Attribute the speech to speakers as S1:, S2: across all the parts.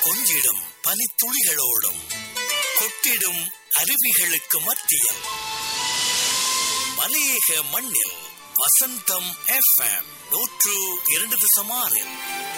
S1: கொஞ்சிடும் பனித்துளிகளோடும் கொட்டிடும் அருவிகளுக்கு மத்தியில் மலையக மண்ணில் வசந்தம் எஃப்எம் நூற்று இரண்டு தசமாறில்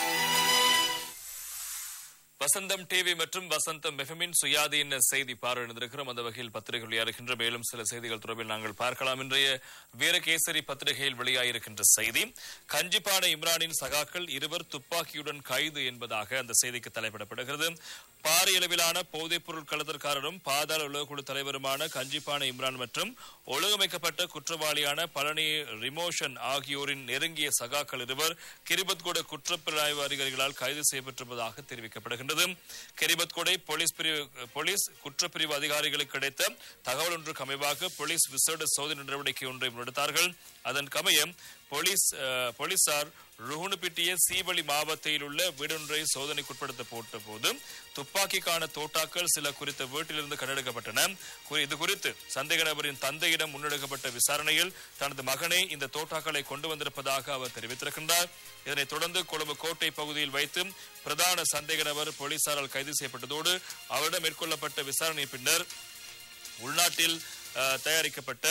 S2: வசந்தம் டிவி மற்றும் வசந்தம் எஃப்எம்மின் சுயாதீன செய்தி பார்வையிட்டிருக்கிறோம் அந்த வகையில் பத்திரிகை வெளியாகின்ற மேலும் சில செய்திகள் தொடர்பில் நாங்கள் பார்க்கலாம் இன்றைய வீரகேசரி பத்திரிகையில் வெளியாகிருக்கின்ற செய்தி கஞ்சிப்பான இம்ரானின் சகாக்கள் இருவர் துப்பாக்கியுடன் கைது என்பதாக அந்த செய்திக்கு தலைப்பிடப்படுகிறது பாரிய அளவிலான போதைப் பொருள் கடத்தற்காரரும் பாதாள உலகக்குழு தலைவருமான கஞ்சிப்பான இம்ரான் மற்றும் ஒழுங்கமைக்கப்பட்ட குற்றவாளியான பழனி ரிமோஷன் ஆகியோரின் நெருங்கிய சகாக்கள் இருவர் கிரிபத்கோட குற்றப்புலனாய்வு அதிகாரிகளால் கைது செய்யப்பட்டிருப்பதாக தெரிவிக்கப்படுகின்றது கிரிபத்கோடை போலீஸ் பிரிவு போலீஸ் குற்றப்பிரிவு அதிகாரிகளுக்கு கிடைத்த தகவல் ஒன்றுக்கு அமைவாக போலீஸ் விசேட சோதனை நடவடிக்கை ஒன்றை முன்னெடுத்தார்கள் அதன் கமயம் போலீஸ் அஹ், போலீசார் ருகுணுபிட்டிய சீவழி மாவட்டத்தில் உள்ள வீடொன்றை சோதனைக்குட்படுத்த போட்ட போது துப்பாக்கிக்கான தோட்டாக்கள் சில குறித்த வீட்டிலிருந்து கண்டெடுக்கப்பட்டன குறி- இது குறித்து சந்தேக நபரின் தந்தையிடம் முன்னெடுக்கப்பட்ட விசாரணையில் தனது மகனை இந்த தோட்டாக்களை கொண்டு வந்திருப்பதாக அவர் தெரிவித்திருக்கின்றார் இதனைத் தொடர்ந்து கொழும்பு கோட்டை பகுதியில் வைத்து பிரதான சந்தேக நபர் போலீசாரால் கைது செய்யப்பட்டதோடு அவரிடம் மேற்கொள்ளப்பட்ட விசாரணை பின்னர் உள்நாட்டில் அஹ், தயாரிக்கப்பட்ட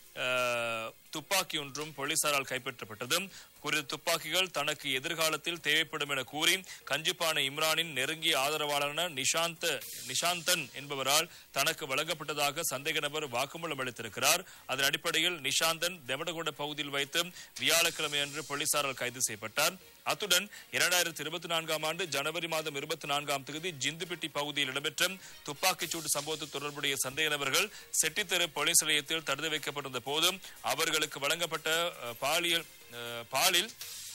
S2: அஹ், துப்பாக்கி ஒன்றும் போலீசாரால் கைப்பற்றப்பட்டது குறித்த துப்பாக்கிகள் தனக்கு எதிர்காலத்தில் தேவைப்படும் என கூறி கஞ்சிப்பான இம்ரானின் நெருங்கிய ஆதரவாளரான நிஷாந்த நிஷாந்தன் என்பவரால் தனக்கு வழங்கப்பட்டதாக சந்தேக நபர் வாக்குமூலம் அளித்திருக்கிறார் அதன் அடிப்படையில் நிஷாந்தன் தெமடகொண்ட பகுதியில் வைத்து வியாழக்கிழமை அன்று போலீசாரால் கைது செய்யப்பட்டார் அத்துடன் இரண்டாயிரத்தி இருபத்தி நான்காம் ஆண்டு ஜனவரி மாதம் இருபத்தி நான்காம் தேதி ஜிந்துபிட்டி பகுதியில் இடம்பெற்ற துப்பாக்கிச்சூடு சம்பவத்தில் தொடர்புடைய சந்தேக நபர்கள் செட்டித்தெரு போலீஸ் நிலையத்தில் தடுத்து வைக்கப்பட்டிருந்த போதும் அவர்களுக்கு வழங்கப்பட்ட அஹ், பாலியல் அஹ், பாலில்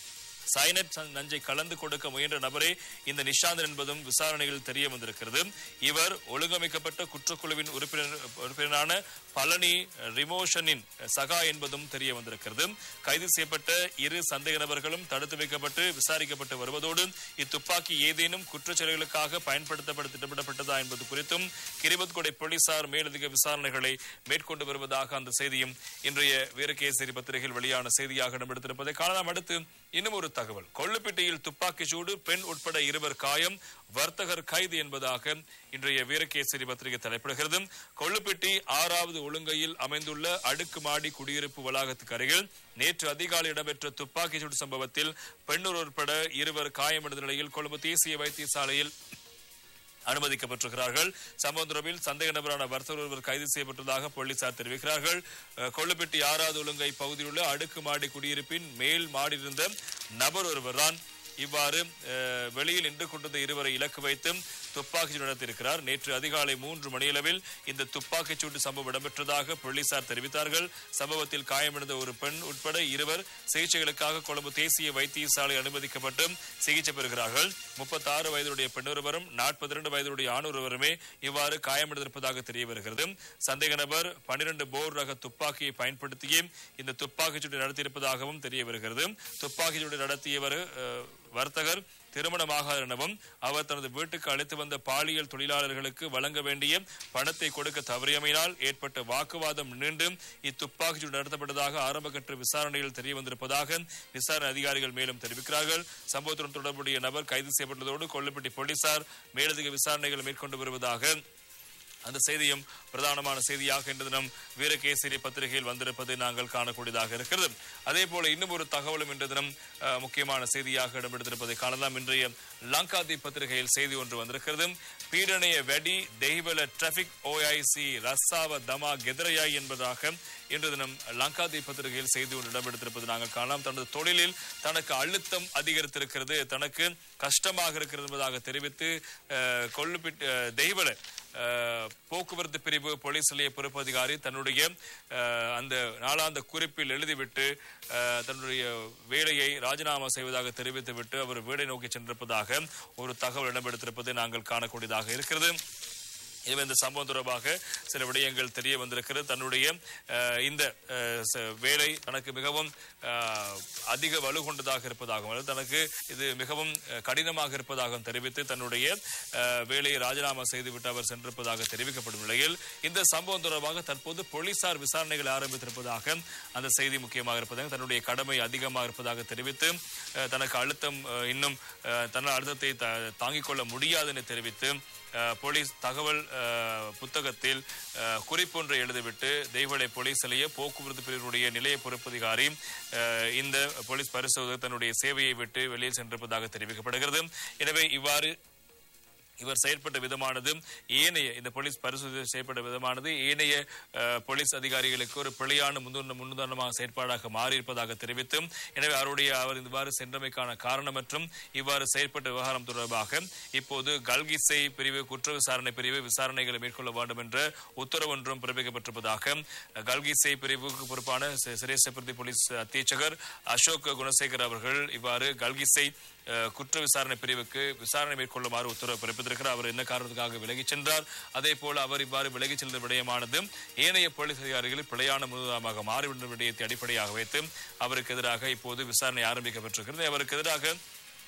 S2: சைனட் ச- நஞ்சை கலந்து கொடுக்க முயன்ற நபரே இந்த நிஷாந்தன் என்பதும் விசாரணையில் தெரிய வந்திருக்கிறது இவர் ஒழுங்கமைக்கப்பட்ட குற்றக்குழுவின் உறுப்பினர் உறுப்பினரான பழனி ரிமோஷனின் சகா என்பதும் தெரிய வந்திருக்கிறது கைது செய்யப்பட்ட இரு சந்தேக நபர்களும் தடுத்து வைக்கப்பட்டு விசாரிக்கப்பட்டு வருவதோடு இத்துப்பாக்கி ஏதேனும் குற்றச் செயல்களுக்காக பயன்படுத்தப்பட திட்டமிடப்பட்டதா என்பது குறித்தும் கிரிபத்கொடை போலீசார் மேலதிக விசாரணைகளை மேற்கொண்டு வருவதாக அந்த செய்தியும் இன்றைய வீரகேசரி பத்திரிகையில் வெளியான செய்தியாக இடம்பெடுத்திருப்பதை காணலாம் அடுத்து இன்னும் ஒரு தகவல் கொள்ளுப்பிட்டியில் துப்பாக்கிச் சூடு பெண் உட்பட இருவர் காயம் வர்த்தகர் கைது என்பதாக இன்றைய வீரகேசரி பத்திரிகை தலைப்பிடுகிறது கொள்ளுப்பிட்டி ஆறாவது ஒழுங்கையில் அமைந்துள்ள அடுக்குமாடி குடியிருப்பு வளாகத்துக்கு அருகில் நேற்று அதிகாலை இடம்பெற்ற துப்பாக்கிச் சூடு சம்பவத்தில் பெண்ணூர் உட்பட இருவர் காயமடைந்த நிலையில் கொழும்பு தேசிய வைத்தியசாலையில் அனுமதிக்கப்பட்டிருக்கிறார்கள் சம்பவம் தொடர்பில் சந்தேக நபரான வர்த்தகர் ஒருவர் கைது செய்யப்பட்டதாக போலீசார் தெரிவிக்கிறார்கள் அஹ், கொள்ளுப்பட்டி ஆறாவது ஒழுங்கை பகுதியில் உள்ள அடுக்குமாடி குடியிருப்பின் மேல் மாடியிருந்த நபர் ஒருவர்தான் இவ்வாறு அஹ், வெளியில் நின்று கொண்டிருந்த இருவரை இலக்கு வைத்து துப்பாக்கிச்சூடு நடத்தியிருக்கிறார் நேற்று அதிகாலை மூன்று மணியளவில் இந்த துப்பாக்கிச் சூட்டு சம்பவம் இடம்பெற்றதாக போலீசார் தெரிவித்தார்கள் சம்பவத்தில் காயமடைந்த ஒரு பெண் உட்பட இருவர் சிகிச்சைகளுக்காக கொழும்பு தேசிய வைத்தியசாலை அனுமதிக்கப்பட்டு சிகிச்சை பெறுகிறார்கள் முப்பத்தி ஆறு வயதுடைய பெண்ணொருவரும் நாற்பத்தி இரண்டு வயதுடைய ஆணொருவருமே இவ்வாறு காயமடைந்திருப்பதாக தெரிய வருகிறது சந்தேக நபர் பனிரெண்டு போர் ரக துப்பாக்கியை பயன்படுத்தியே இந்த துப்பாக்கிச் சூடு நடத்தியிருப்பதாகவும் தெரிய வருகிறது துப்பாக்கிச் சூடு நடத்தியவர் அஹ், வர்த்தகர் திருமணமாகாத எனவும் அவர் தனது வீட்டுக்கு அழைத்து வந்த பாலியல் தொழிலாளர்களுக்கு வழங்க வேண்டிய பணத்தை கொடுக்க தவறியமையினால் ஏற்பட்ட வாக்குவாதம் நீண்டு இத்துப்பாக்கிச்சூடு நடத்தப்பட்டதாக ஆரம்பகட்ட விசாரணையில் தெரிய வந்திருப்பதாக விசாரணை அதிகாரிகள் மேலும் தெரிவிக்கிறார்கள் சம்பவத்துடன் தொடர்புடைய நபர் கைது செய்யப்பட்டதோடு கொல்லப்பட்டி போலீசார் மேலதிக விசாரணைகள் மேற்கொண்டு வருவதாக அந்த செய்தியும் பிரதானமான செய்தியாக இன்று தினம் வீரகேசரி பத்திரிகையில் வந்திருப்பதை நாங்கள் காணக்கூடியதாக இருக்கிறது அதே போல இன்னும் ஒரு தகவலும் இன்று தினம் அஹ், முக்கியமான செய்தியாக இடம்பெடுத்திருப்பதை காணலாம் இன்றைய லங்காதி பத்திரிகையில் செய்தி ஒன்று வந்திருக்கிறது பீடனைய வெடி தெய்வல டிராபிக் ஓஐசி ரசாவ தமா கெதரையாய் என்பதாக இன்று தினம் லங்காதி பத்திரிகையில் செய்தி ஒன்று இடம்பெடுத்திருப்பது நாங்கள் காணலாம் தனது தொழிலில் தனக்கு அழுத்தம் அதிகரித்திருக்கிறது தனக்கு கஷ்டமாக இருக்கிறது என்பதாக தெரிவித்து அஹ், கொள்ளுப்பிட்டு அஹ், தெய்வல அஹ், போக்குவரத்து பிரிவு போலீஸ் நிலைய பொறுப்பு அதிகாரி தன்னுடைய அஹ், அந்த நாளாந்த குறிப்பில் எழுதிவிட்டு அஹ், தன்னுடைய வேலையை ராஜினாமா செய்வதாக தெரிவித்துவிட்டு அவர் வீடை நோக்கி சென்றிருப்பதாக ஒரு தகவல் இடம்பெடுத்திருப்பதை நாங்கள் காணக்கூடியதாக இருக்கிறது எனவே இந்த சம்பவம் தொடர்பாக சில விடயங்கள் தெரிய வந்திருக்கிறது தன்னுடைய அஹ், இந்த அஹ், ச- வேலை தனக்கு மிகவும் அஹ், அதிக வலு கொண்டதாக இருப்பதாகவும் அல்லது தனக்கு இது மிகவும் அஹ், கடினமாக இருப்பதாகவும் தெரிவித்து தன்னுடைய அஹ், வேலையை ராஜினாமா செய்துவிட்டு அவர் சென்றிருப்பதாக தெரிவிக்கப்படும் நிலையில் இந்த சம்பவம் தொடர்பாக தற்போது போலீசார் விசாரணைகளை ஆரம்பித்திருப்பதாக அந்த செய்தி முக்கியமாக இருப்பதாக தன்னுடைய கடமை அதிகமாக இருப்பதாக தெரிவித்து அஹ், தனக்கு அழுத்தம் அஹ், இன்னும் அஹ், தன்னால் அழுத்தத்தை த- தாங்கிக் கொள்ள முடியாது என தெரிவித்து அஹ், போலீஸ் தகவல் அஹ், புத்தகத்தில் அஹ், குறிப்பொன்றை எழுதிவிட்டு தெய்வளை போலீஸ் நிலைய போக்குவரத்து பிரிவினுடைய நிலைய பொறுப்பதிகாரி அஹ், இந்த போலீஸ் பரிசோதகர் தன்னுடைய சேவையை விட்டு வெளியில் சென்றிருப்பதாக தெரிவிக்கப்படுகிறது எனவே இவ்வாறு இவர் செயற்பட்ட விதமானது ஏனைய இந்த போலீஸ் பரிசோதனை செய்யப்பட்ட விதமானது ஏனைய அஹ், போலீஸ் அதிகாரிகளுக்கு ஒரு பிழையான முன்னுதாரண முன்னுதாரணமாக செயற்பாடாக மாறியிருப்பதாக தெரிவித்து எனவே அவருடைய அவர் இவ்வாறு சென்றமைக்கான காரணம் மற்றும் இவ்வாறு செயற்பட்ட விவகாரம் தொடர்பாக இப்போது கல்கிசை பிரிவு குற்ற விசாரணை பிரிவு விசாரணைகளை மேற்கொள்ள வேண்டும் என்ற உத்தரவு ஒன்றும் பிறப்பிக்கப்பட்டிருப்பதாக கல்கிசை பிரிவுக்கு பொறுப்பான சி- சிரேஷ்ட பிரதி போலீஸ் அத்தீட்சகர் அசோக் குணசேகர் அவர்கள் இவ்வாறு கல்கிசை அஹ், குற்ற விசாரணை பிரிவுக்கு விசாரணை மேற்கொள்ளுமாறு உத்தரவு பிறப்பித்திருக்கிறார் அவர் என்ன காரணத்துக்காக விலகிச் சென்றார் அதே போல அவர் இவ்வாறு விலகிச் சென்ற விடயமானது ஏனைய போலீஸ் அதிகாரிகள் பிழையான முன்னுதாரணமாக மாறிவிட்ட விடயத்தை அடிப்படையாக வைத்து அவருக்கு எதிராக இப்போது விசாரணை ஆரம்பிக்கப்பட்டிருக்கிறது அவருக்கு எதிராக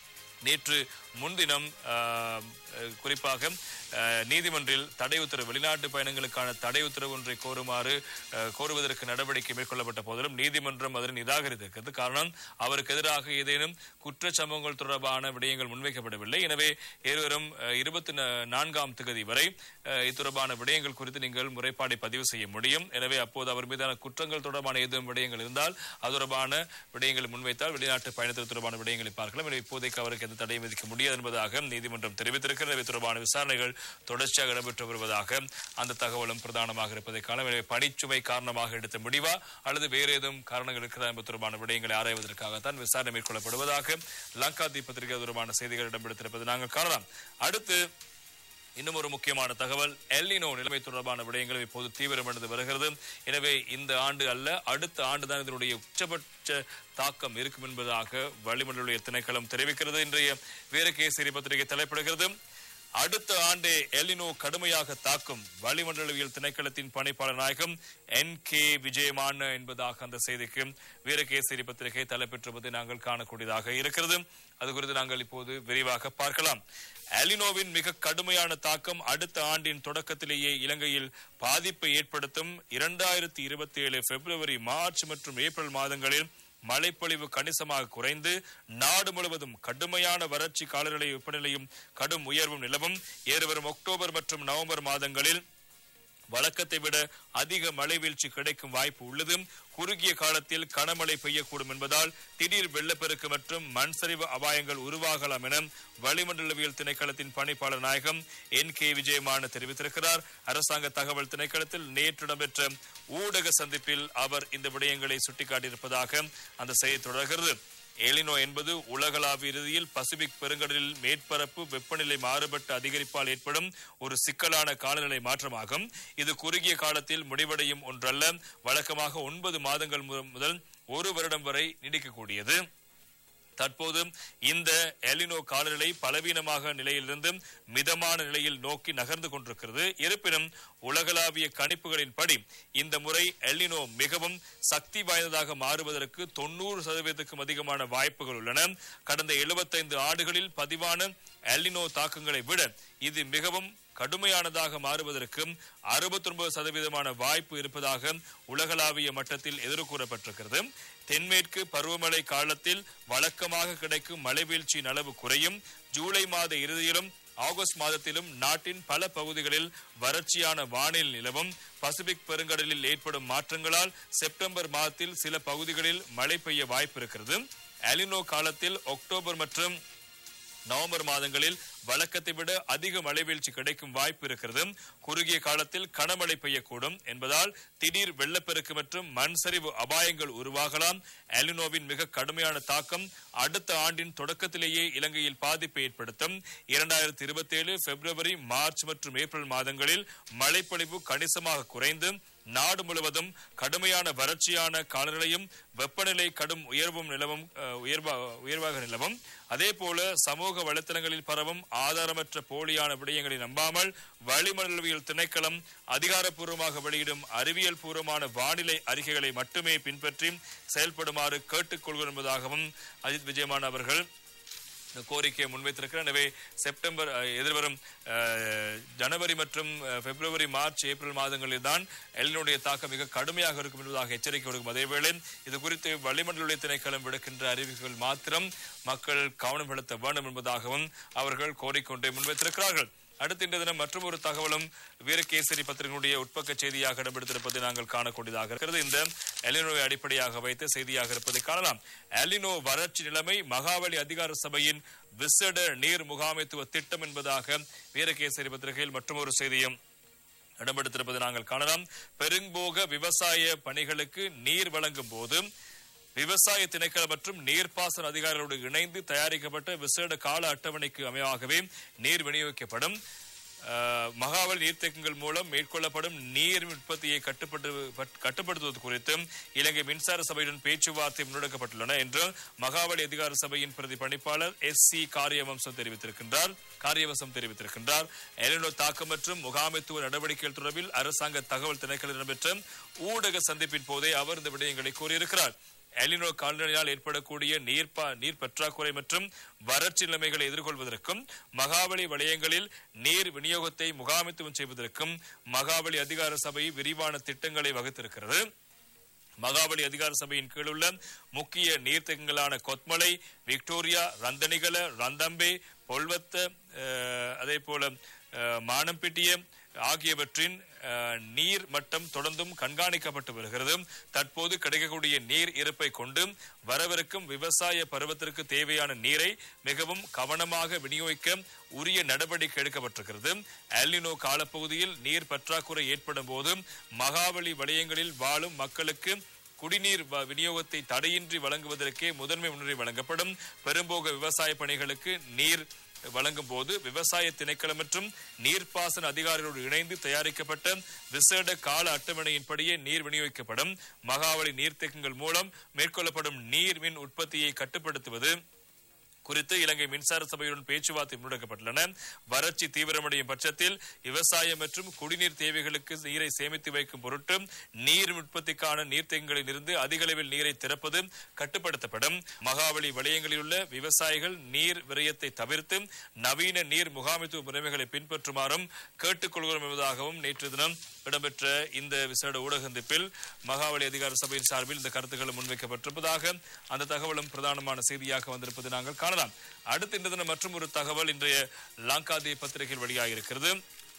S2: நேற்று முன்தினம் ஆஹ், அஹ், குறிப்பாக ஆஹ், நீதிமன்றில் தடை உத்தரவு வெளிநாட்டு பயணங்களுக்கான தடை உத்தரவு ஒன்றை கோருமாறு ஆஹ், கோருவதற்கு நடவடிக்கை மேற்கொள்ளப்பட்ட போதிலும் நீதிமன்றம் அதனை நிராகரித்திருக்கிறது காரணம் அவருக்கு எதிராக ஏதேனும் குற்றச் சம்பவங்கள் தொடர்பான விடயங்கள் முன்வைக்கப்படவில்லை எனவே இருவரும் இருபத்தி நான்காம் திகதி வரை ஆஹ், இது தொடர்பான விடயங்கள் குறித்து நீங்கள் முறைப்பாடை பதிவு செய்ய முடியும் எனவே அப்போது அவர் மீதான குற்றங்கள் தொடர்பான ஏதும் விடயங்கள் இருந்தால் அது தொடர்பான விடயங்களை முன்வைத்தால் வெளிநாட்டு பயணத்தில் தொடர்பான விடயங்களை பார்க்கலாம் எனவே இப்போதைக்கு அவருக்கு எந்த தடையும் விதிக்க முடியாது என்பதாக நீதிமன்றம் தெரிவித்திருக்கிறது எனவே தொடர்பான விசாரணைகள் தொடர்ச்சியாக இடம்பெற்று வருவதாக அந்த தகவலும் பிரதானமாக இருப்பதை காணலாம் எனவே பணிச்சுமை காரணமாக எடுத்த முடிவா அல்லது வேறு ஏதும் காரணங்கள் இருக்கிறதா என்பது தொடர்பான விடயங்களை ஆராய்வதற்காகத்தான் விசாரணை மேற்கொள்ளப்படுவதாக லங்கா தீபத்திரிகை தொடர்பான செய்திகள் இடம்பெடுத்திருப்பது நாங்கள் காணலாம் அடுத்து இன்னும் ஒரு முக்கியமான தகவல் எல்லினோ நிலைமை தொடர்பான விடயங்கள் இப்போது தீவிரமடைந்து வருகிறது எனவே இந்த ஆண்டு அல்ல அடுத்த ஆண்டு தான் இதனுடைய உச்சபட்ச தாக்கம் இருக்கும் என்பதாக வளிமண்டல திணைக்களம் தெரிவிக்கிறது இன்றைய வீரகேசரி பத்திரிகை தலைப்பிடுகிறது அடுத்த ஆண்டே எலினோ கடுமையாக தாக்கும் வளிமண்டலவியல் திணைக்களத்தின் பணிப்பாளர் நாயகம் என் கே விஜயமான என்பதாக அந்த செய்திக்கு வீரகேசரி பத்திரிகை தலைப்பெற்றுவதை நாங்கள் காணக்கூடியதாக இருக்கிறது அது குறித்து நாங்கள் இப்போது விரிவாக பார்க்கலாம் அலினோவின் மிக கடுமையான தாக்கம் அடுத்த ஆண்டின் தொடக்கத்திலேயே இலங்கையில் பாதிப்பை ஏற்படுத்தும் இரண்டாயிரத்தி இருபத்தி ஏழு பிப்ரவரி மார்ச் மற்றும் ஏப்ரல் மாதங்களில் மழைப்பொழிவு கணிசமாக குறைந்து நாடு முழுவதும் கடுமையான வறட்சி காலநிலை வெப்பநிலையும் கடும் உயர்வும் நிலவும் ஏறுவரும் அக்டோபர் மற்றும் நவம்பர் மாதங்களில் வழக்கத்தை விட அதிக மழை வீழ்ச்சி கிடைக்கும் வாய்ப்பு உள்ளது குறுகிய காலத்தில் கனமழை பெய்யக்கூடும் என்பதால் திடீர் வெள்ளப்பெருக்கு மற்றும் மண் சரிவு அபாயங்கள் உருவாகலாம் என வளிமண்டலவியல் திணைக்களத்தின் பணிப்பாளர் நாயகம் என் கே விஜயமான தெரிவித்திருக்கிறார் அரசாங்க தகவல் திணைக்களத்தில் நேற்று இடம்பெற்ற ஊடக சந்திப்பில் அவர் இந்த விடயங்களை சுட்டிக்காட்டியிருப்பதாக அந்த செய்தி தொடர்கிறது எலினோ என்பது உலகளாவிய இறுதியில் பசிபிக் பெருங்கடலில் மேற்பரப்பு வெப்பநிலை மாறுபட்ட அதிகரிப்பால் ஏற்படும் ஒரு சிக்கலான காலநிலை மாற்றமாகும் இது குறுகிய காலத்தில் முடிவடையும் ஒன்றல்ல வழக்கமாக ஒன்பது மாதங்கள் மு- முதல் ஒரு வருடம் வரை நீடிக்கக்கூடியது தற்போது இந்த எலினோ காலநிலை பலவீனமாக நிலையிலிருந்து மிதமான நிலையில் நோக்கி நகர்ந்து கொண்டிருக்கிறது இருப்பினும் உலகளாவிய கணிப்புகளின்படி இந்த முறை எல்லினோ மிகவும் சக்தி வாய்ந்ததாக மாறுவதற்கு தொண்ணூறு சதவீதத்துக்கும் அதிகமான வாய்ப்புகள் உள்ளன கடந்த 75 ஆண்டுகளில் பதிவான எல்லினோ தாக்கங்களை விட இது மிகவும் கடுமையானதாக மாறுவதற்கு 69% சதவீதமான வாய்ப்பு இருப்பதாக உலகளாவிய மட்டத்தில் எதிர்கூறப்பட்டிருக்கிறது தென்மேற்கு பருவமழை காலத்தில் வழக்கமாக கிடைக்கும் மழை வீழ்ச்சியின் அளவு குறையும் ஜூலை மாத இறுதியிலும் ஆகஸ்ட் மாதத்திலும் நாட்டின் பல பகுதிகளில் வறட்சியான வானிலை நிலவும் பசிபிக் பெருங்கடலில் ஏற்படும் மாற்றங்களால் செப்டம்பர் மாதத்தில் சில பகுதிகளில் மழை பெய்ய வாய்ப்பு இருக்கிறது அலினோ காலத்தில் அக்டோபர் மற்றும் நவம்பர் மாதங்களில் வழக்கத்தை விட அதிக மழை வீழ்ச்சி கிடைக்கும் வாய்ப்பு இருக்கிறது குறுகிய காலத்தில் கனமழை பெய்யக்கூடும் என்பதால் திடீர் வெள்ளப்பெருக்கு மற்றும் மண் சரிவு அபாயங்கள் உருவாகலாம் எலினோவின் மிக கடுமையான தாக்கம் அடுத்த ஆண்டின் தொடக்கத்திலேயே இலங்கையில் பாதிப்பை ஏற்படுத்தும் இரண்டாயிரத்தி இருபத்தி ஏழு பிப்ரவரி மார்ச் மற்றும் ஏப்ரல் மாதங்களில் மழைப்பொழிவு கணிசமாக குறைந்து நாடு முழுவதும் கடுமையான வறட்சியான காலநிலையும் வெப்பநிலை கடும் உயர்வும் நிலவும் அஹ், உயர்வா- உயர்வாக நிலவும் அதே போல சமூக வலைத்தளங்களில் பரவும் ஆதாரமற்ற போலியான விடயங்களை நம்பாமல் வளிமண்டலவியல் திணைக்களம் அதிகாரப்பூர்வமாக வெளியிடும் அறிவியல் பூர்வமான வானிலை அறிக்கைகளை மட்டுமே பின்பற்றி செயல்படுமாறு கேட்டுக்கொள்கிறோம் என்பதாகவும் அஜித் விஜயமான் அவர்கள் இந்த கோரிக்கையை முன்வைத்திருக்கிறார் எனவே செப்டம்பர் அஹ், எதிர்வரும் அஹ், ஜனவரி மற்றும் அஹ், பிப்ரவரி மார்ச் ஏப்ரல் மாதங்களில் தான் எல்லினுடைய தாக்கம் மிக கடுமையாக இருக்கும் என்பதாக எச்சரிக்கை கொடுக்கும் அதேவேளை இது குறித்து வளிமண்டல திணைக்களம் விடுக்கின்ற அறிவிப்புகள் மாத்திரம் மக்கள் கவனம் செலுத்த வேண்டும் என்பதாகவும் அவர்கள் கோரிக்கொண்டே முன்வைத்திருக்கிறார்கள் அடுத்த இன்றைய தினம் மற்றும் ஒரு தகவலும் வீரகேசரி பத்திரிகையினுடைய உட்பக்க செய்தியாக இடம்பெடுத்திருப்பதை நாங்கள் காணக்கூடியதாக இருக்கிறது இந்த எலினோவை அடிப்படையாக வைத்து செய்தியாக இருப்பதை காணலாம் எலினோ வறட்சி நிலைமை மகாவலி அதிகார சபையின் விசேட நீர் முகாமைத்துவ திட்டம் என்பதாக வீரகேசரி பத்திரிகையில் மற்றும் ஒரு செய்தியும் இடம்பெடுத்திருப்பதை நாங்கள் காணலாம் பெரும்போக விவசாய பணிகளுக்கு நீர் வழங்கும் போது விவசாய திணைக்களம் மற்றும் நீர்ப்பாசன அதிகாரிகளோடு இணைந்து தயாரிக்கப்பட்ட விசேட கால அட்டவணைக்கு அமைவாகவே நீர் விநியோகிக்கப்படும் அஹ், மகாவலி நீர்த்தேக்கங்கள் மூலம் மேற்கொள்ளப்படும் நீர் உற்பத்தியை கட்டுப்பட்டு பட்- கட்டுப்படுத்துவது குறித்து இலங்கை மின்சார சபையுடன் பேச்சுவார்த்தை முன்னெடுக்கப்பட்டுள்ளன என்று மகாவலி அதிகார சபையின் பிரதி பணிப்பாளர் எஸ் சி காரியவம்சம் தெரிவித்திருக்கின்றார் காரியவசம் தெரிவித்திருக்கின்றார் எலினோ தாக்கம் மற்றும் முகாமைத்துவ நடவடிக்கைகள் தொடர்பில் அரசாங்க தகவல் திணைக்களம் இடம்பெற்ற ஊடக சந்திப்பின் போதே அவர் இந்த விடயங்களை கூறியிருக்கிறார் எலினோ கால்நடையால் ஏற்படக்கூடிய நீர் ப- நீர் பற்றாக்குறை மற்றும் வறட்சி நிலைமைகளை எதிர்கொள்வதற்கும் மகாபலி வலயங்களில் நீர் விநியோகத்தை முகாமைத்துவம் செய்வதற்கும் மகாபலி அதிகார சபை விரிவான திட்டங்களை வகுத்திருக்கிறது மகாபலி அதிகார சபையின் கீழ் உள்ள முக்கிய நீர்த்தேக்கங்களான கொத்மலை விக்டோரியா ரந்தனிகல ரந்தம்பே பொல்வத்த அஹ், அதே போல அஹ், மானம்பிட்டிய ஆகியவற்றின் அஹ், நீர் மட்டம் தொடர்ந்தும் கண்காணிக்கப்பட்டு வருகிறது தற்போது கிடைக்கக்கூடிய நீர் இருப்பை கொண்டு வரவிருக்கும் விவசாய பருவத்திற்கு தேவையான நீரை மிகவும் கவனமாக விநியோகிக்க உரிய நடவடிக்கை எடுக்கப்பட்டிருக்கிறது எல்னினோ காலப்பகுதியில் நீர் பற்றாக்குறை ஏற்படும் போது மகாபலி வலயங்களில் வாழும் மக்களுக்கு குடிநீர் வ- விநியோகத்தை தடையின்றி வழங்குவதற்கே முதன்மை முன்னுரிமை வழங்கப்படும் பெரும்போக விவசாய பணிகளுக்கு நீர் வழங்கும் போது விவசாய திணைக்களம் மற்றும் நீர்ப்பாசன அதிகாரிகளோடு இணைந்து தயாரிக்கப்பட்ட விசேட கால அட்டவணையின்படியே நீர் விநியோகிக்கப்படும் மகாவலி நீர்த்தேக்கங்கள் மூலம் மேற்கொள்ளப்படும் நீர் மின் உற்பத்தியை கட்டுப்படுத்துவது குறித்து இலங்கை மின்சார சபையுடன் பேச்சுவார்த்தை முன்னெடுக்கப்பட்டுள்ளன வறட்சி தீவிரமடையும் பட்சத்தில் விவசாயம் மற்றும் குடிநீர் தேவைகளுக்கு நீரை சேமித்து வைக்கும் பொருட்டு நீர் உற்பத்திக்கான நீர்த்தேக்கங்களில் இருந்து அதிக அளவில் நீரை திறப்பது கட்டுப்படுத்தப்படும் மகாவலி வலயங்களில் உள்ள விவசாயிகள் நீர் விரயத்தை தவிர்த்து நவீன நீர் முகாமைத்துவ முறைமைகளை பின்பற்றுமாறும் கேட்டுக்கொள்கிறோம் என்பதாகவும் நேற்று தினம் இடம்பெற்ற இந்த விசேட ஊடக சந்திப்பில் மகாவலி அதிகார சபையின் சார்பில் இந்த கருத்துக்கள் முன்வைக்கப்பட்டிருப்பதாக அந்த தகவலும் பிரதானமான செய்தியாக வந்திருப்பதை நாங்கள் காணலாம் அடுத்த இந்த தினம் மற்றும் ஒரு தகவல் இன்றைய லாங்காதி பத்திரிகையில் வெளியாகியிருக்கிறது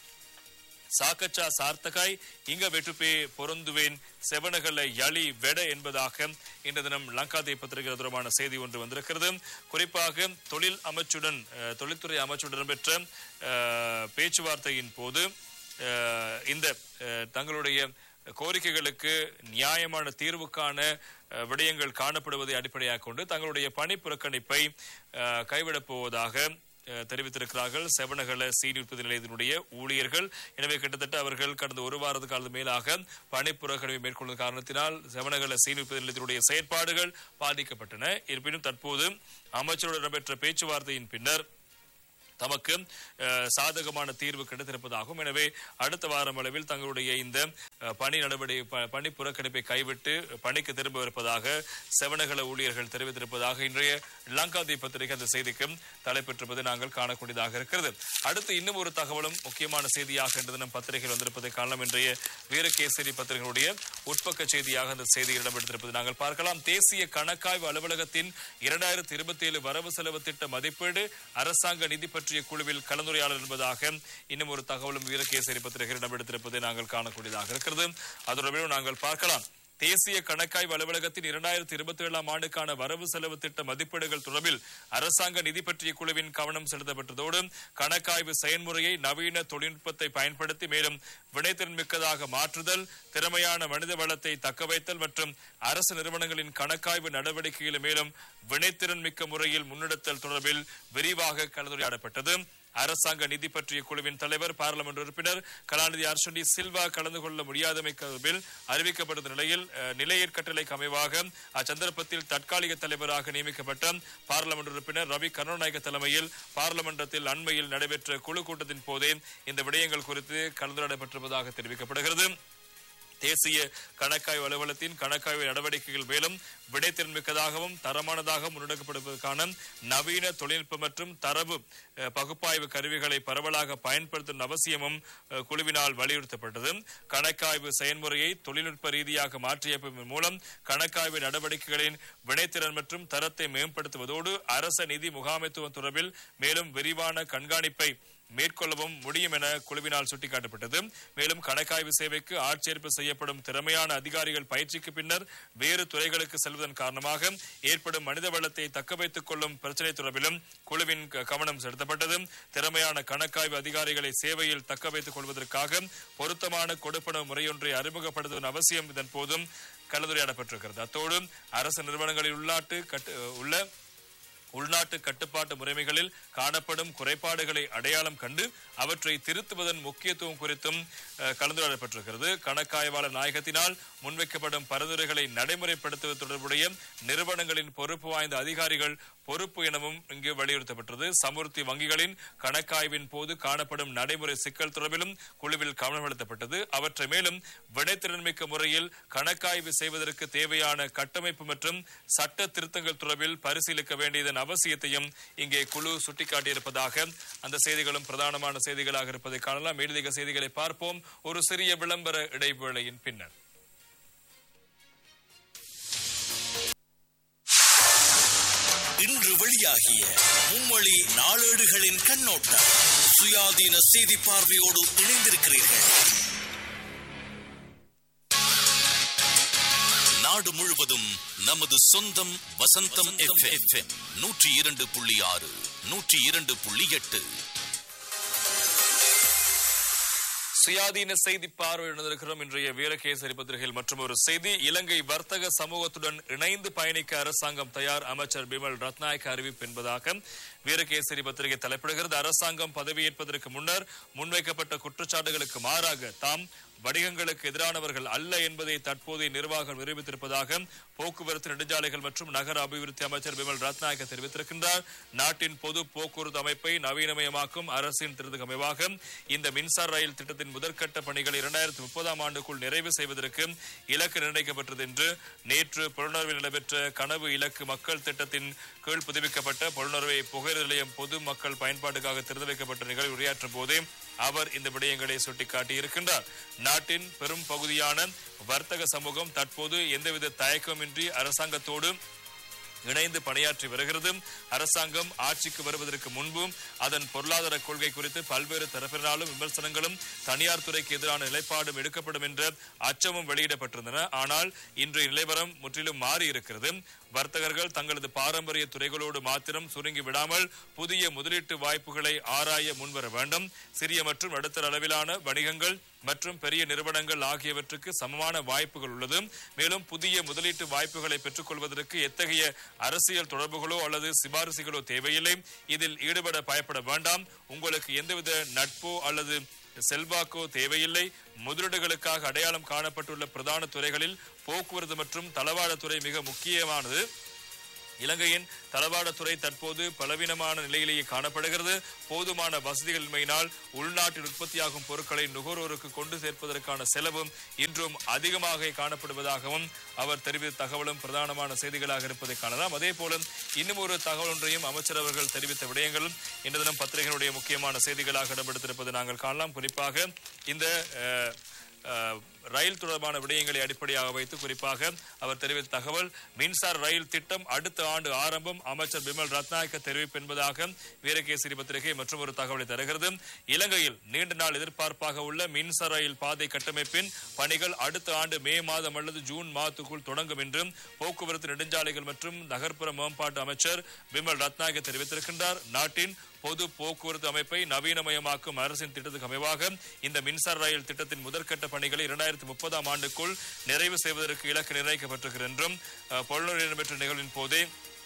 S2: சாக்கச்சா சார்த்தகாய் இங்க வெட்டுப்பே பொருந்துவேன் செவனகல யளி வெட என்பதாக இன்று தினம் லங்காதே பத்திரிகை தொடர்பான செய்தி ஒன்று வந்திருக்கிறது குறிப்பாக தொழில் அமைச்சுடன் அஹ், தொழில்துறை அமைச்சுடன் இடம்பெற்ற அஹ், பேச்சுவார்த்தையின் போது அஹ், இந்த அஹ், தங்களுடைய கோரிக்கைகளுக்கு நியாயமான தீர்வுக்கான அஹ், விடயங்கள் காணப்படுவதை அடிப்படையாக கொண்டு தங்களுடைய பணி புறக்கணிப்பை அஹ், கைவிடப் போவதாக அஹ், தெரிவித்திருக்கிறார்கள் செவனகல சீனி உற்பத்தி நிலையத்தினுடைய ஊழியர்கள் எனவே கிட்டத்தட்ட அவர்கள் கடந்த ஒரு வாரத்து காலத்து மேலாக பணிப்புறக்கணிவை மேற்கொள்ளும் காரணத்தினால் செவனகல சீனி உற்பத்தி நிலையத்தினுடைய செயற்பாடுகள் பாதிக்கப்பட்டன இருப்பினும் தற்போது அமைச்சருடன் இடம்பெற்ற பேச்சுவார்த்தையின் பின்னர் தமக்கு அஹ், சாதகமான தீர்வு கிடைத்திருப்பதாகவும் எனவே அடுத்த வாரம் அளவில் தங்களுடைய இந்த அஹ், பணி நடவடிக்கை ப- பணி புறக்கணிப்பை கைவிட்டு பணிக்கு திரும்ப இருப்பதாக செவனகல ஊழியர்கள் தெரிவித்திருப்பதாக இன்றைய லங்காதி பத்திரிகை அந்த செய்திக்கு தலைப்பெற்றிருப்பதை நாங்கள் காணக்கூடியதாக இருக்கிறது அடுத்து இன்னும் ஒரு தகவலும் முக்கியமான செய்தியாக இன்று தினம் பத்திரிகையில் வந்திருப்பதை காணலாம் இன்றைய வீரகேசரி பத்திரிகையுடைய உட்பக்க செய்தியாக அந்த செய்தி இடம்பெற்றிருப்பதை நாங்கள் பார்க்கலாம் தேசிய கணக்காய்வு அலுவலகத்தின் இரண்டாயிரத்தி இருபத்தி ஏழு வரவு செலவு திட்ட மதிப்பீடு அரசாங்க நிதி பற்றிய குழுவில் கலந்துரையாடல் என்பதாக இன்னும் ஒரு தகவலும் வீரகேசரி பத்திரிகையில் இடம்பெடுத்திருப்பதை நாங்கள் காணக்கூடியதாக இருக்கிறது அதோடு நாங்கள் பார்க்கலாம் தேசிய கணக்காய்வு அலுவலகத்தின் இரண்டாயிரத்தி இருபத்தி ஏழாம் ஆண்டுக்கான வரவு செலவு திட்ட மதிப்பீடுகள் தொடர்பில் அரசாங்க நிதி பற்றிய குழுவின் கவனம் செலுத்தப்பட்டதோடு கணக்காய்வு செயல்முறையை நவீன தொழில்நுட்பத்தை பயன்படுத்தி மேலும் வினைத்திறன் மிக்கதாக மாற்றுதல் திறமையான மனித வளத்தை தக்கவைத்தல் மற்றும் அரசு நிறுவனங்களின் கணக்காய்வு நடவடிக்கைகளை மேலும் வினைத்திறன் மிக்க முறையில் முன்னெடுத்தல் தொடர்பில் விரிவாக கலந்துரையாடப்பட்டது அரசாங்க நிதி பற்றிய குழுவின் தலைவர் பாராளுமன்ற உறுப்பினர் கலாநிதி அர்ஷடி சில்வா கலந்து கொள்ள முடியாதமை தொடர்பில் அறிவிக்கப்பட்ட நிலையில் அஹ், நிலையற் கட்டளைக்கு அமைவாக அச்சந்தர்ப்பத்தில் தற்காலிக தலைவராக நியமிக்கப்பட்ட பாராளுமன்ற உறுப்பினர் ரவி கருணாநாயக்க தலைமையில் பார்லமெண்டத்தில் அண்மையில் நடைபெற்ற குழு கூட்டத்தின் போதே இந்த விடயங்கள் குறித்து கலந்துரையாடப்பட்டிருப்பதாக தெரிவிக்கப்படுகிறது தேசிய கணக்காய்வு அலுவலகத்தின் கணக்காய்வு நடவடிக்கைகள் மேலும் விடைத்திறன் மிக்கதாகவும் தரமானதாகவும் முன்னெடுக்கப்படுவதற்கான நவீன தொழில்நுட்ப மற்றும் தரவு அஹ், பகுப்பாய்வு கருவிகளை பரவலாக பயன்படுத்தும் அவசியமும் அஹ், குழுவினால் வலியுறுத்தப்பட்டது கணக்காய்வு செயல்முறையை தொழில்நுட்ப ரீதியாக மாற்றியமைப்பதன் மூலம் கணக்காய்வு நடவடிக்கைகளின் வினைத்திறன் மற்றும் தரத்தை மேம்படுத்துவதோடு அரச நிதி முகாமைத்துவம் தொடர்பில் மேலும் விரிவான கண்காணிப்பை மேற்கொள்ளவும் முடியும் என குழுவினால் சுட்டிக்காட்டப்பட்டது மேலும் கணக்காய்வு சேவைக்கு ஆட்சேர்ப்பு செய்யப்படும் திறமையான அதிகாரிகள் பயிற்சிக்கு பின்னர் வேறு துறைகளுக்கு செல்வதன் காரணமாக ஏற்படும் மனித வளத்தை தக்க வைத்துக் கொள்ளும் பிரச்சினை தொடர்பிலும் குழுவின் க- கவனம் செலுத்தப்பட்டது திறமையான கணக்காய்வு அதிகாரிகளை சேவையில் தக்க வைத்துக் கொள்வதற்காக பொருத்தமான கொடுப்பன முறையொன்றை அறிமுகப்படுத்துவதன் அவசியம் இதன் போதும் கலந்துரையாடப்பட்டிருக்கிறது அத்தோடு அரசு நிறுவனங்களில் உள்நாட்டு கட்டு உள்ள உள்நாட்டு கட்டுப்பாட்டு முறைமைகளில் காணப்படும் குறைபாடுகளை அடையாளம் கண்டு அவற்றை திருத்துவதன் முக்கியத்துவம் குறித்தும் அஹ், கலந்துரையாடப்பட்டிருக்கிறது கணக்காய்வாளர் நாயகத்தினால் முன்வைக்கப்படும் பரிந்துரைகளை நடைமுறைப்படுத்துவது தொடர்புடைய நிறுவனங்களின் பொறுப்பு வாய்ந்த அதிகாரிகள் பொறுப்பு எனவும் இங்கு வலியுறுத்தப்பட்டது சமுர்த்தி வங்கிகளின் கணக்காய்வின் போது காணப்படும் நடைமுறை சிக்கல் தொடர்பிலும் குழுவில் கவனம் செலுத்தப்பட்டது அவற்றை மேலும் விடைத்திறன்மிக்க முறையில் கணக்காய்வு செய்வதற்கு தேவையான கட்டமைப்பு மற்றும் சட்ட திருத்தங்கள் தொடர்பில் பரிசீலிக்க வேண்டியதன் அவசியத்தையும் இங்கே குழு சுட்டிக்காட்டியிருப்பதாக அந்த செய்திகளும் பிரதானமான செய்திகளாக இருப்பதை காணலாம் மேலதிக செய்திகளை பார்ப்போம் ஒரு சிறிய விளம்பர இடைவேளையின் பின்னர்
S1: இன்று வெளியாகிய மும்மொழி நாளேடுகளின் கண்ணோட்டம் சுயாதீன செய்தி பார்வையோடு இணைந்திருக்கிறீர்கள் நாடு முழுவதும் நமது சொந்தம் வசந்தம் எஃப்எம் நூற்றி இரண்டு புள்ளி ஆறு நூற்றி இரண்டு புள்ளி எட்டு
S2: சுயாதீன செய்தி பார்வையிடுகிறோம் இன்றைய வீரகேசரி பத்திரிகையில் மற்றும் ஒரு செய்தி இலங்கை வர்த்தக சமூகத்துடன் இணைந்து பயணிக்க அரசாங்கம் தயார் அமைச்சர் பிமல் ரத்நாயக்க அறிவிப்பு என்பதாக வீரகேசரி பத்திரிகை தலைப்பிடுகிறது அரசாங்கம் பதவியேற்பதற்கு முன்னர் முன்வைக்கப்பட்ட குற்றச்சாட்டுகளுக்கு மாறாக தாம் வணிகங்களுக்கு எதிரானவர்கள் அல்ல என்பதை தற்போதைய நிர்வாகம் நிரூபித்திருப்பதாக போக்குவரத்து நெடுஞ்சாலைகள் மற்றும் நகர அபிவிருத்தி அமைச்சர் பிமல் ரத்நாயக்க தெரிவித்திருக்கின்றார் நாட்டின் பொது போக்குவரத்து அமைப்பை நவீனமயமாக்கும் அரசின் திட்டத்துக்கு அமைவாக இந்த மின்சார ரயில் திட்டத்தின் முதற்கட்ட பணிகளை இரண்டாயிரத்தி முப்பதாம் ஆண்டுக்குள் நிறைவு செய்வதற்கு இலக்கு நிர்ணயிக்கப்பட்டது என்று நேற்று புலனர்வில் நடைபெற்ற கனவு இலக்கு மக்கள் திட்டத்தின் கீழ் புதுப்பிக்கப்பட்ட புலனர்வை புகையிரத நிலையம் பொது மக்கள் பயன்பாட்டுக்காக திறந்து வைக்கப்பட்ட நிகழ்வு உரையாற்றும் போதே அவர் இந்த விடயங்களை சுட்டிக்காட்டியிருக்கின்றார் நாட்டின் பெரும் பகுதியான வர்த்தக சமூகம் தற்போது எந்தவித தயக்கமின்றி அரசாங்கத்தோடு இணைந்து பணியாற்றி வருகிறது அரசாங்கம் ஆட்சிக்கு வருவதற்கு முன்பும் அதன் பொருளாதார கொள்கை குறித்து பல்வேறு தரப்பினராலும் விமர்சனங்களும் தனியார் துறைக்கு எதிரான நிலைப்பாடும் எடுக்கப்படும் என்ற அச்சமும் வெளியிடப்பட்டிருந்தன ஆனால் இன்றைய நிலைவரம் முற்றிலும் மாறி இருக்கிறது வர்த்தகர்கள் தங்களது பாரம்பரிய துறைகளோடு மாத்திரம் சுருங்கி விடாமல் புதிய முதலீட்டு வாய்ப்புகளை ஆராய முன்வர வேண்டும் சிறிய மற்றும் நடுத்தர அளவிலான வணிகங்கள் மற்றும் பெரிய நிறுவனங்கள் ஆகியவற்றுக்கு சமமான வாய்ப்புகள் உள்ளது மேலும் புதிய முதலீட்டு வாய்ப்புகளை பெற்றுக்கொள்வதற்கு எத்தகைய அரசியல் தொடர்புகளோ அல்லது சிபாரிசுகளோ தேவையில்லை இதில் ஈடுபட பயப்பட வேண்டாம் உங்களுக்கு எந்தவித நட்போ அல்லது செல்வாக்கோ தேவையில்லை முதலீடுகளுக்காக அடையாளம் காணப்பட்டுள்ள பிரதான துறைகளில் போக்குவரத்து மற்றும் தளவாடத்துறை மிக முக்கியமானது இலங்கையின் தளவாடத்துறை தற்போது பலவீனமான நிலையிலேயே காணப்படுகிறது போதுமான வசதிகளின்மையினால் உள்நாட்டில் உற்பத்தியாகும் பொருட்களை நுகர்வோருக்கு கொண்டு சேர்ப்பதற்கான செலவும் இன்றும் அதிகமாக காணப்படுவதாகவும் அவர் தெரிவித்த தகவலும் பிரதானமான செய்திகளாக இருப்பதை காணலாம் அதே போல இன்னும் ஒரு தகவல் ஒன்றையும் அமைச்சர் அவர்கள் தெரிவித்த விடயங்களும் இன்று தினம் பத்திரிகைகளுடைய முக்கியமான செய்திகளாக இடம்பெடுத்திருப்பதை நாங்கள் காணலாம் குறிப்பாக இந்த அஹ், அஹ், ரயில் தொடர்பான விடயங்களை அடிப்படையாக வைத்து குறிப்பாக அவர் தெரிவித்த தகவல் மின்சார ரயில் திட்டம் அடுத்த ஆண்டு ஆரம்பம் அமைச்சர் பிமல் ரத்நாயக்க தெரிவிப்பு என்பதாக வீரகேசரி பத்திரிகை மற்றும் ஒரு தகவலை தருகிறது இலங்கையில் நீண்ட நாள் எதிர்பார்ப்பாக உள்ள மின்சார ரயில் பாதை கட்டமைப்பின் பணிகள் அடுத்த ஆண்டு மே மாதம் அல்லது ஜூன் மாதத்துக்குள் தொடங்கும் என்றும் போக்குவரத்து நெடுஞ்சாலைகள் மற்றும் நகர்ப்புற மேம்பாட்டு அமைச்சர் பிமல் ரத்நாயக்க தெரிவித்திருக்கின்றார் நாட்டின் பொது போக்குவரத்து அமைப்பை நவீனமயமாக்கும் அரசின் திட்டத்துக்கு அமைவாக இந்த மின்சார ரயில் திட்டத்தின் முதற்கட்ட பணிகளை இரண்டாயிரத்தி முப்பதாம் ஆண்டுக்குள் நிறைவு செய்வதற்கு இலக்கு நிர்ணயிக்கப்பட்டிருக்கிறது என்றும் அஹ், பொருளுரை இடம்பெற்ற நிகழ்வின் போதே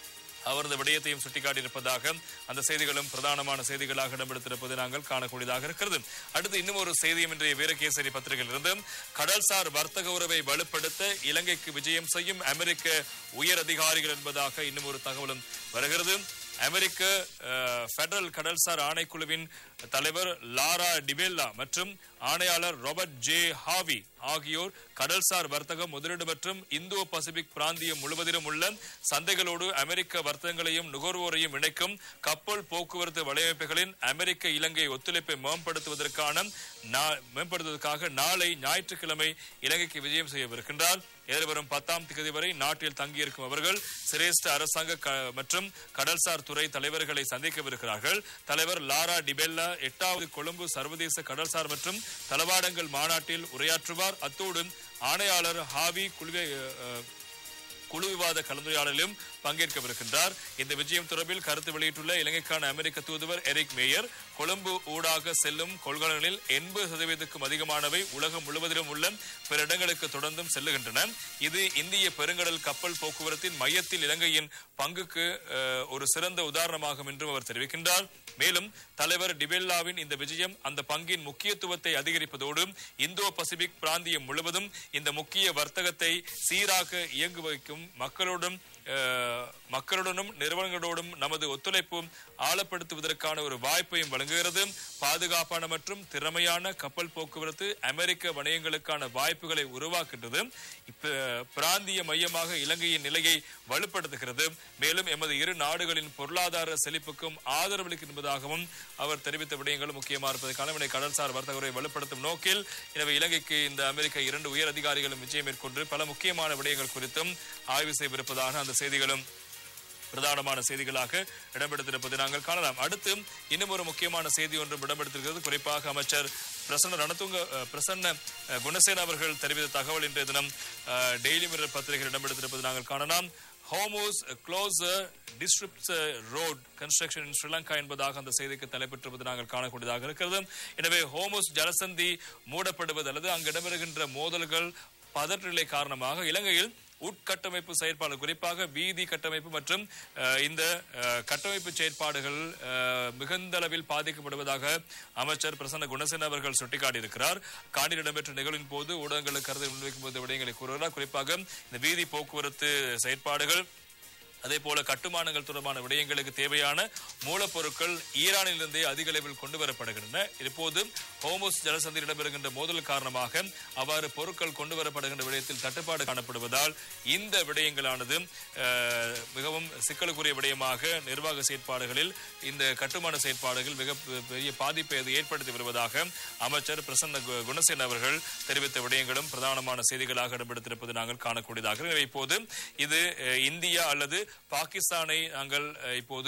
S2: அவர் இந்த விடயத்தையும் சுட்டிக்காட்டியிருப்பதாக அந்த செய்திகளும் பிரதானமான செய்திகளாக இடம்பெடுத்திருப்பதை நாங்கள் காணக்கூடியதாக இருக்கிறது அடுத்து இன்னும் ஒரு செய்தியும் இன்றைய வீரகேசரி பத்திரிகையிலிருந்து கடல்சார் வர்த்தக உறவை வலுப்படுத்த இலங்கைக்கு விஜயம் செய்யும் அமெரிக்க உயர் அதிகாரிகள் என்பதாக இன்னும் ஒரு தகவலும் வருகிறது அமெரிக்க அஹ், பெடரல் கடல்சார் ஆணைக்குழுவின் தலைவர் லாரா டிபெல்லா மற்றும் ஆணையாளர் ராபர்ட் ஜே ஹாவி ஆகியோர் கடல்சார் வர்த்தகம் முதலீடு மற்றும் இந்தோ பசிபிக் பிராந்தியம் முழுவதிலும் உள்ள சந்தைகளோடு அமெரிக்க வர்த்தகங்களையும் நுகர்வோரையும் இணைக்கும் கப்பல் போக்குவரத்து வலையமைப்புகளின் அமெரிக்க இலங்கை ஒத்துழைப்பை மேம்படுத்துவதற்கான நா- மேம்படுத்துவதற்காக நாளை ஞாயிற்றுக்கிழமை இலங்கைக்கு விஜயம் செய்யவிருக்கின்றார் எதிர்வரும் பத்தாம் தேதி வரை நாட்டில் தங்கியிருக்கும் அவர்கள் சிரேஷ்ட அரசாங்க க- மற்றும் கடல்சார் துறை தலைவர்களை சந்திக்கவிருக்கிறார்கள் தலைவர் லாரா டிபெல்லா எட்டாவது கொழும்பு சர்வதேச கடல்சார் மற்றும் தளவாடங்கள் மாநாட்டில் உரையாற்றுவார் அத்தோடு ஆணையாளர் ஹாவி குழுவை அஹ், குழு விவாத கலந்துரையாடலிலும் பங்கேற்கவிருக்கின்றார் இந்த விஜயம் தொடர்பில் கருத்து வெளியிட்டுள்ள இலங்கைக்கான அமெரிக்க தூதுவர் எரிக் மேயர் கொழும்பு ஊடாக செல்லும் கொள்கலன்களில் எண்பது சதவீதத்துக்கும் அதிகமானவை உலகம் முழுவதிலும் உள்ள பிற இடங்களுக்கு தொடர்ந்தும் செல்லுகின்றன இது இந்திய பெருங்கடல் கப்பல் போக்குவரத்தின் மையத்தில் இலங்கையின் பங்குக்கு அஹ், ஒரு சிறந்த உதாரணமாகும் என்றும் அவர் தெரிவிக்கின்றார் மேலும் தலைவர் டிபெல்லாவின் இந்த விஜயம் அந்த பங்கின் முக்கியத்துவத்தை அதிகரிப்பதோடு இந்தோ பசிபிக் பிராந்தியம் முழுவதும் இந்த முக்கிய வர்த்தகத்தை சீராக இயங்கு வைக்கும் மக்களோடும் அஹ், மக்களுடனும் நிறுவனங்களோடும் நமது ஒத்துழைப்பு ஆழப்படுத்துவதற்கான ஒரு வாய்ப்பையும் வழங்குகிறது பாதுகாப்பான மற்றும் திறமையான கப்பல் போக்குவரத்து அமெரிக்க வணிகங்களுக்கான வாய்ப்புகளை உருவாக்குகிறது இப்ப பிராந்திய மையமாக இலங்கையின் நிலையை வலுப்படுத்துகிறது மேலும் எமது இரு நாடுகளின் பொருளாதார செழிப்புக்கும் ஆதரவளிக்கும் என்பதாகவும் அவர் தெரிவித்த விடயங்களும் முக்கியமாக இருப்பதற்கான வினை கடல்சார் வர்த்தகரை வலுப்படுத்தும் நோக்கில் எனவே இலங்கைக்கு இந்த அமெரிக்க இரண்டு உயர் அதிகாரிகளும் விஜயம் மேற்கொண்டு பல முக்கியமான விடயங்கள் குறித்தும் ஆய்வு செய்யவிருப்பதாக அந்த செய்திகளும் பிரதானமான செய்திகளாக இடம்பெடுத்திருப்பதை நாங்கள் காணலாம் அடுத்து இன்னும் ஒரு முக்கியமான செய்தி ஒன்றும் இடம்பெடுத்திருக்கிறது குறிப்பாக அமைச்சர் பிரசன்ன ரணதுங்க அஹ், பிரசன்ன அஹ், குணசேன அவர்கள் தெரிவித்த தகவல் இன்றைய தினம் அஹ், டெய்லி மிரர் பத்திரிகையில் இடம்பெடுத்திருப்பதை நாங்கள் காணலாம் homes close district road construction in Sri Lanka என்பதாக அந்த செய்திக்கு தலைப்பெற்றிருப்பது நாங்கள் காணக்கூடியதாக இருக்கிறது எனவே ஹோமோஸ் ஜலசந்தி மூடப்படுவது அல்லது அங்கு இடம்பெறுகின்ற மோதல்கள் பதற்றநிலை காரணமாக இலங்கையில் உட்கட்டமைப்பு செயற்பாடு குறிப்பாக வீதி கட்டமைப்பு மற்றும் அஹ், இந்த அஹ், கட்டமைப்பு செயற்பாடுகள் அஹ், மிகுந்த அளவில் பாதிக்கப்படுவதாக அமைச்சர் பிரசன்ன குணசேன அவர்கள் சுட்டிக்காட்டியிருக்கிறார் காணியில் இடம்பெற்ற நிகழ்வின் போது ஊடகங்களுக்கு கருத்து முன்வைக்கும் போது விடயங்களை கூறுகிறார் குறிப்பாக இந்த வீதி போக்குவரத்து செயற்பாடுகள் அதே போல கட்டுமானங்கள் தொடர்பான விடயங்களுக்கு தேவையான மூலப்பொருட்கள் ஈரானிலிருந்தே அதிக அளவில் கொண்டு வரப்படுகின்றன இப்போது ஹோமோஸ் ஜலசந்தியில் இடம்பெறுகின்ற மோதல் காரணமாக அவ்வாறு பொருட்கள் கொண்டு வரப்படுகின்ற விடயத்தில் தட்டுப்பாடு காணப்படுவதால் இந்த விடயங்களானது அஹ், மிகவும் சிக்கலுக்குரிய விடயமாக நிர்வாக செயற்பாடுகளில் இந்த கட்டுமான செயற்பாடுகள் மிக பெ- பெரிய பாதிப்பை அது ஏற்படுத்தி வருவதாக அமைச்சர் பிரசன்ன கு- குணசேன அவர்கள் தெரிவித்த விடயங்களும் பிரதானமான செய்திகளாக இடம்பெடுத்திருப்பது நாங்கள் காணக்கூடியதாக எனவே இப்போது இது அஹ், இந்தியா அல்லது பாகிஸ்தானை நாங்கள் அஹ், இப்போது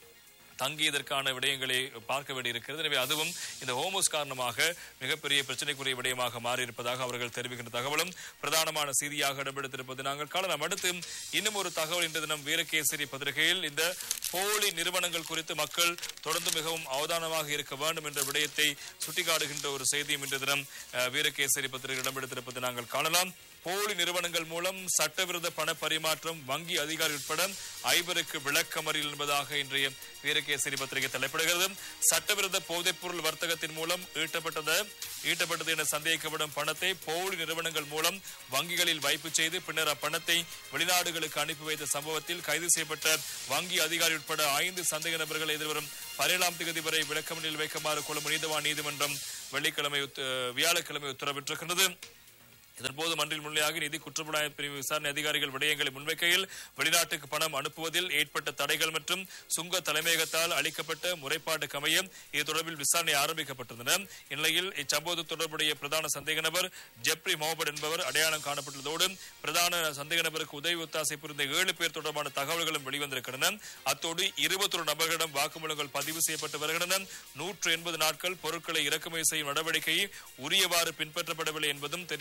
S2: தங்கியதற்கான விடயங்களை பார்க்க வேண்டியிருக்கிறது எனவே அதுவும் இந்த ஹோமோஸ் காரணமாக மிகப்பெரிய பிரச்சனைக்குரிய விடயமாக மாறியிருப்பதாக அவர்கள் தெரிவிக்கின்ற தகவலும் பிரதானமான செய்தியாக இடம்பெடுத்திருப்பது நாங்கள் காணலாம் அடுத்து இன்னும் ஒரு தகவல் இன்று தினம் வீரகேசரி பத்திரிகையில் இந்த போலி நிறுவனங்கள் குறித்து மக்கள் தொடர்ந்து மிகவும் அவதானமாக இருக்க வேண்டும் என்ற விடயத்தை சுட்டிக்காட்டுகின்ற ஒரு செய்தியும் இன்று தினம் அஹ், வீரகேசரி பத்திரிகை இடம்பெடுத்திருப்பது நாங்கள் காணலாம் போலி நிறுவனங்கள் மூலம் சட்டவிரோத பண பரிமாற்றம் வங்கி அதிகாரி உட்பட ஐவருக்கு விளக்கமறியல் என்பதாக இன்றைய வீரகேசரி பத்திரிகை தலைப்பிடுகிறது சட்டவிரோத போதைப்பொருள் வர்த்தகத்தின் மூலம் ஈட்டப்பட்டது ஈட்டப்பட்டது என சந்தேகிக்கப்படும் பணத்தை போலி நிறுவனங்கள் மூலம் வங்கிகளில் வைப்பு செய்து பின்னர் அப்பணத்தை வெளிநாடுகளுக்கு அனுப்பி வைத்த சம்பவத்தில் கைது செய்யப்பட்ட வங்கி அதிகாரி உட்பட ஐந்து சந்தேக நபர்கள் எதிர்வரும் பதினேழாம் தேதி வரை விளக்கமறியல் வைக்குமாறு கொள்ளும் நீதிவான் நீதிமன்றம் வெள்ளிக்கிழமை உத்த- வியாழக்கிழமை உத்தரவிட்டிருக்கிறது இதன்போது மன்றில் முன்னிலையாக நிதி குற்றப்புலனாய்வு பிரிவு விசாரணை அதிகாரிகள் விடயங்களை முன்வைக்கையில் வெளிநாட்டுக்கு பணம் அனுப்புவதில் ஏற்பட்ட தடைகள் மற்றும் சுங்க தலைமையகத்தால் அளிக்கப்பட்ட முறைப்பாட்டுக்கு அமைய இது தொடர்பில் விசாரணை ஆரம்பிக்கப்பட்டிருந்தன இந்நிலையில் இச்சம்பவத்து தொடர்புடைய பிரதான சந்தேக நபர் ஜெப்ரி மொஹபட் என்பவர் அடையாளம் காணப்பட்டுள்ளதோடு பிரதான சந்தேக நபருக்கு உதவி ஒத்தாசை புரிந்த ஏழு பேர் தொடர்பான தகவல்களும் வெளிவந்திருக்கின்றன அத்தோடு இருபத்தொரு நபர்களிடம் வாக்குமூலங்கள் பதிவு செய்யப்பட்டு வருகின்றன நூற்று எண்பது நாட்கள் பொருட்களை இறக்குமதி செய்யும் நடவடிக்கை உரியவாறு பின்பற்றப்படவில்லை என்பதும் தெரிய வந்திருக்கிறது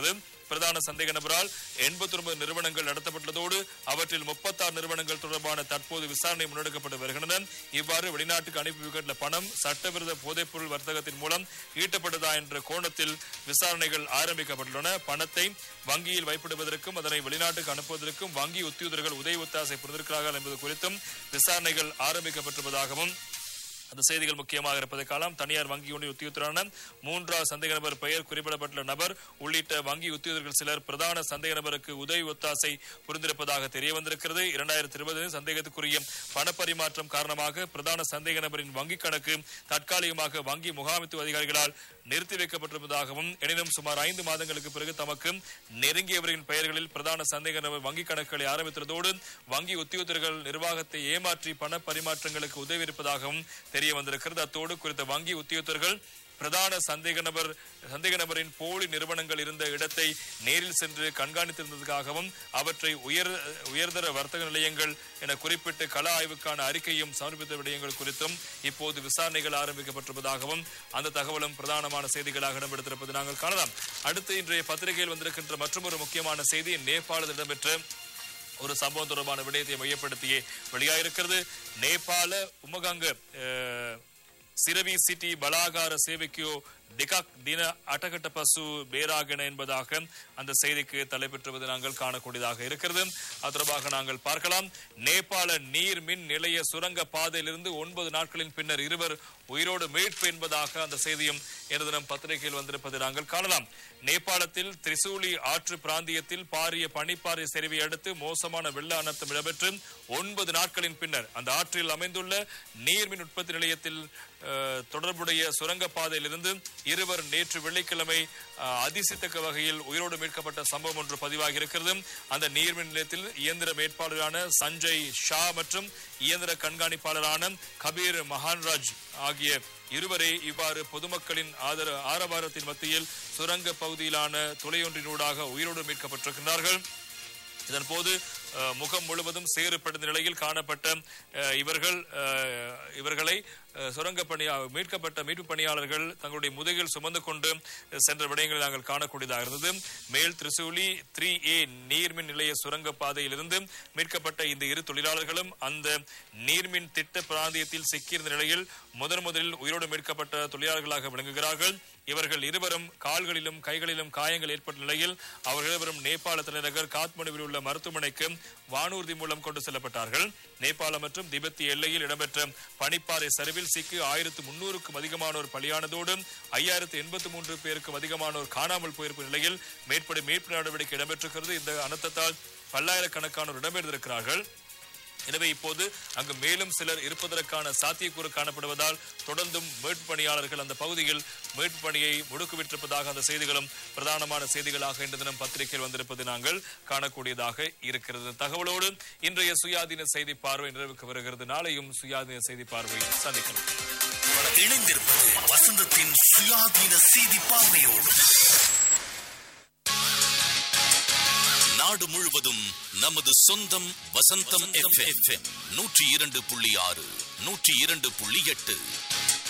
S2: தெரிவிக்கிறது பிரதான சந்தேக நபரால் எண்பத்தி ஒன்பது நிறுவனங்கள் நடத்தப்பட்டதோடு அவற்றில் முப்பத்தாறு நிறுவனங்கள் தொடர்பான தற்போது விசாரணை முன்னெடுக்கப்பட்டு வருகின்றன இவ்வாறு வெளிநாட்டுக்கு அனுப்பி வைக்கப்பட்ட பணம் சட்டவிரோத போதைப்பொருள் வர்த்தகத்தின் மூலம் ஈட்டப்பட்டதா என்ற கோணத்தில் விசாரணைகள் ஆரம்பிக்கப்பட்டுள்ளன பணத்தை வங்கியில் வைப்பிடுவதற்கும் அதனை வெளிநாட்டுக்கு அனுப்புவதற்கும் வங்கி உத்தியோகர்கள் உதவி ஒத்தாசை புரிந்திருக்கிறார்கள் என்பது குறித்தும் விசாரணைகள் ஆரம்பிக்கப்பட்டிருப்பதாகவும் அந்த செய்திகள் முக்கியமாக இருப்பதை காணலாம் தனியார் வங்கி ஒன்றிய உத்தியோகத்தரான மூன்றாவது சந்தேக நபர் பெயர் குறிப்பிடப்பட்டுள்ள நபர் உள்ளிட்ட வங்கி உத்தியோகர்கள் சிலர் பிரதான சந்தேக நபருக்கு உதவி ஒத்தாசை புரிந்திருப்பதாக தெரிய வந்திருக்கிறது இரண்டாயிரத்தி இருபது சந்தேகத்துக்குரிய பணப்பரிமாற்றம் காரணமாக பிரதான சந்தேக நபரின் வங்கிக் கணக்கு தற்காலிகமாக வங்கி முகாமித்துவ அதிகாரிகளால் நிறுத்தி வைக்கப்பட்டிருப்பதாகவும் எனினும் சுமார் ஐந்து மாதங்களுக்கு பிறகு தமக்கு நெருங்கியவரின் பெயர்களில் பிரதான சந்தேக நபர் வங்கிக் கணக்குகளை ஆரம்பித்துள்ளதோடு வங்கி உத்தியோகத்தர்கள் நிர்வாகத்தை ஏமாற்றி பண பரிமாற்றங்களுக்கு உதவி இருப்பதாகவும் தெரிய வந்திருக்கிறது அத்தோடு குறித்த வங்கி உத்தியோகத்தர்கள் பிரதான சந்தேக நபர் சந்தேக நபரின் போலி நிறுவனங்கள் இருந்த இடத்தை நேரில் சென்று கண்காணித்திருந்ததுக்காகவும் அவற்றை உயர் உயர்தர வர்த்தக நிலையங்கள் என குறிப்பிட்டு கள ஆய்வுக்கான அறிக்கையும் சமர்ப்பித்த விடயங்கள் குறித்தும் இப்போது விசாரணைகள் ஆரம்பிக்கப்பட்டிருப்பதாகவும் அந்த தகவலும் பிரதானமான செய்திகளாக இடம்பெடுத்திருப்பது நாங்கள் காணலாம் அடுத்து இன்றைய பத்திரிகையில் வந்திருக்கின்ற மற்றொரு முக்கியமான செய்தி நேபாளத்தில் இடம்பெற்ற ஒரு சம்பவம் தொடர்பான விடயத்தை மையப்படுத்தியே வெளியாயிருக்கிறது நேபாள உமகங்க அஹ், சிரவி சிட்டி பலாகார சேவைக்கோ டிகாக் தின அட்டகட்ட பசு பேராகன என்பதாக அந்த செய்திக்கு தலைப்பெற்றுவது நாங்கள் காணக்கூடியதாக இருக்கிறது அது தொடர்பாக நாங்கள் பார்க்கலாம் நேபாள நீர் மின் நிலைய சுரங்க பாதையிலிருந்து ஒன்பது நாட்களின் பின்னர் இருவர் உயிரோடு மீட்பு என்பதாக அந்த செய்தியும் எனது தினம் பத்திரிகையில் வந்திருப்பதை நாங்கள் காணலாம் நேபாளத்தில் திரிசூலி ஆற்று பிராந்தியத்தில் பாரிய பனிப்பாறை சரிவை அடுத்து மோசமான வெள்ள அனர்த்தம் இடம்பெற்று ஒன்பது நாட்களின் பின்னர் அந்த ஆற்றில் அமைந்துள்ள நீர்மின் உற்பத்தி நிலையத்தில் அஹ், தொடர்புடைய சுரங்கப்பாதையிலிருந்து இருவர் நேற்று வெள்ளிக்கிழமை அஹ், அதிசயத்தக்க வகையில் உயிரோடு மீட்கப்பட்ட சம்பவம் ஒன்று பதிவாகி இருக்கிறது அந்த நீர்மின் நிலையத்தில் இயந்திர மேற்பாளரான சஞ்சய் ஷா மற்றும் இயந்திர கண்காணிப்பாளரான கபீர் மகான்ராஜ் ஆகிய இருவரே இவ்வாறு பொதுமக்களின் ஆதர ஆரவாரத்தின் மத்தியில் சுரங்க பகுதியிலான துளையொன்றினூடாக உயிரோடு மீட்கப்பட்டிருக்கிறார்கள் இதன் போது அஹ், முகம் முழுவதும் சேறு படிந்த நிலையில் காணப்பட்ட அஹ், இவர்கள் அஹ், இவர்களை அஹ், சுரங்க பணியா மீட்கப்பட்ட மீட்பு பணியாளர்கள் தங்களுடைய முதுகில் சுமந்து கொண்டு சென்ற விடயங்களை நாங்கள் காணக்கூடியதாக இருந்தது மேல் திரிசூலி த்ரீ ஏ நீர்மின் நிலைய சுரங்க பாதையிலிருந்து மீட்கப்பட்ட இந்த இரு தொழிலாளர்களும் அந்த நீர்மின் திட்ட பிராந்தியத்தில் சிக்கியிருந்த நிலையில் முதன் முதலில் உயிரோடு மீட்கப்பட்ட தொழிலாளர்களாக விளங்குகிறார்கள் இவர்கள் இருவரும் கால்களிலும் கைகளிலும் காயங்கள் ஏற்பட்ட நிலையில் அவர்கள் இருவரும் நேபாள தலைநகர் காத்மண்டுவில் உள்ள மருத்துவமனைக்கு வானூர்தி மூலம் கொண்டு செல்லப்பட்டார்கள் நேபாள மற்றும் திபெத்தி எல்லையில் இடம்பெற்ற பனிப்பாறை சரிவில் சிக்கி ஆயிரத்து முன்னூறுக்கும் அதிகமானோர் பலியானதோடு ஐயாயிரத்து எண்பத்தி மூன்று பேருக்கும் அதிகமானோர் காணாமல் போயிருக்கும் நிலையில் மேற்படி மீட்பு நடவடிக்கை இடம்பெற்றிருக்கிறது இந்த அனர்த்தத்தால் பல்லாயிரக்கணக்கானோர் இடம்பெயர்ந்திருக்கிறார்கள் எனவே இப்போது அங்கு மேலும் சிலர் இருப்பதற்கான சாத்தியக்கூறு காணப்படுவதால் தொடர்ந்தும் மீட்பு பணியாளர்கள் அந்த பகுதியில் மீட்பு பணியை முடுக்கிவிட்டிருப்பதாக அந்த செய்திகளும் பிரதானமான செய்திகளாக இன்று தினம் பத்திரிகையில் வந்திருப்பது நாங்கள் காணக்கூடியதாக இருக்கிறது தகவலோடு இன்றைய சுயாதீன செய்தி பார்வை நிறைவுக்கு வருகிறது நாளையும் சுயாதீன செய்தி பார்வை சந்திக்கலாம்
S1: இணைந்திருப்பது வசந்தத்தின் சுயாதீன செய்தி பார்வையோடு நாடு முழுவதும் நமது சொந்தம் வசந்தம் எஃப்எம் நூற்றி இரண்டு புள்ளி ஆறு நூற்றி இரண்டு புள்ளி எட்டு